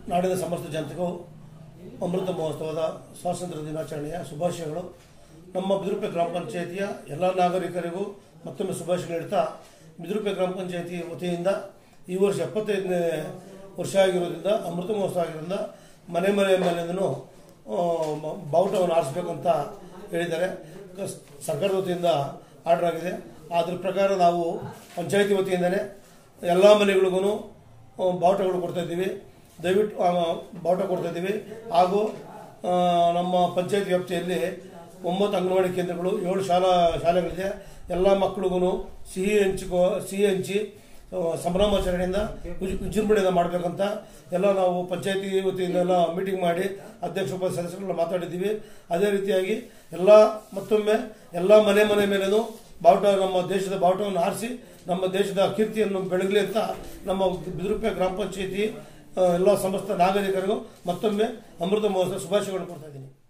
ನಾಡಿನ ಸಮಸ್ತ ಜನತೆಗೂ ಅಮೃತ ಮಹೋತ್ಸವದ ಸ್ವಾತಂತ್ರ್ಯ ದಿನಾಚರಣೆಯ ಶುಭಾಶಯಗಳು ನಮ್ಮ ಬಿದಿರುಪೆ ಗ್ರಾಮ ಪಂಚಾಯಿತಿಯ ಎಲ್ಲ ನಾಗರಿಕರಿಗೂ ಮತ್ತೊಮ್ಮೆ ಶುಭಾಶಯ ನೀಡ್ತಾ ಬಿದಿರುಪೆ ಗ್ರಾಮ ಪಂಚಾಯಿತಿ ವತಿಯಿಂದ ಈ ವರ್ಷ ಎಪ್ಪತ್ತೈದನೇ ವರ್ಷ ಆಗಿರೋದ್ರಿಂದ ಅಮೃತ ಮಹೋತ್ಸವ ಆಗಿರೋದ್ರಿಂದ ಮನೆ ಮನೆ ಮೇಲೆಂದೂ ಬಾವುಟವನ್ನು ಆರಿಸ್ಬೇಕಂತ ಹೇಳಿದ್ದಾರೆ ಕ- ಸರ್ಕಾರದ ವತಿಯಿಂದ ಆರ್ಡರ್ ಆಗಿದೆ ಅದ್ರ ಪ್ರಕಾರ ನಾವು ಪಂಚಾಯಿತಿ ವತಿಯಿಂದನೇ ಎಲ್ಲ ಮನೆಗಳಿಗೂ ಬಾವುಟಗಳು ಕೊಡ್ತಾ ಇದ್ದೀವಿ ದಯವಿಟ್ಟು ಆ, ಬಾವುಟ ಕೊಡ್ತಾ ಇದ್ದೀವಿ ಹಾಗೂ ಆ, ನಮ್ಮ ಪಂಚಾಯತ್ ವ್ಯಾಪ್ತಿಯಲ್ಲಿ ಒಂಬತ್ತು ಅಂಗನವಾಡಿ ಕೇಂದ್ರಗಳು ಏಳು ಶಾಲಾ ಶಾಲೆಗಳಿದೆ ಎಲ್ಲ ಮಕ್ಕಳಿಗೂ ಸಿಹಿ ಹಂಚಿಕೋ ಸಿಹಿ ಹಂಚಿ ಆ, ಸಂಭ್ರಮಾಚರಣೆಯಿಂದ ವಿಜ್- ವಿಜೃಂಭಣೆಯಿಂದ ಮಾಡಬೇಕಂತ ಎಲ್ಲ ನಾವು ಪಂಚಾಯತಿ ವತಿಯಿಂದ ಎಲ್ಲ ಮೀಟಿಂಗ್ ಮಾಡಿ ಅಧ್ಯಕ್ಷ ಉಪ ಸದಸ್ಯರೆಲ್ಲ ಮಾತಾಡಿದ್ದೀವಿ ಅದೇ ರೀತಿಯಾಗಿ ಎಲ್ಲ ಮತ್ತೊಮ್ಮೆ ಎಲ್ಲ ಮನೆ ಮನೆ ಮೇಲೇನು ಬಾವುಟ ನಮ್ಮ ದೇಶದ ಬಾವುಟವನ್ನು ಆರಿಸಿ ನಮ್ಮ ದೇಶದ ಕೀರ್ತಿಯನ್ನು ಬೆಳಗಲಿ ಅಂತ ನಮ್ಮ ಬಿದಿರುಪೆ ಗ್ರಾಮ ಪಂಚಾಯತಿ ಆ, ಎಲ್ಲ ಸಮಸ್ತ ನಾಗರಿಕರಿಗೂ ಮತ್ತೊಮ್ಮೆ ಅಮೃತ ಮಹೋತ್ಸವ ಶುಭಾಶಯಗಳನ್ನು ಕೊಡ್ತಾ ಇದ್ದೀನಿ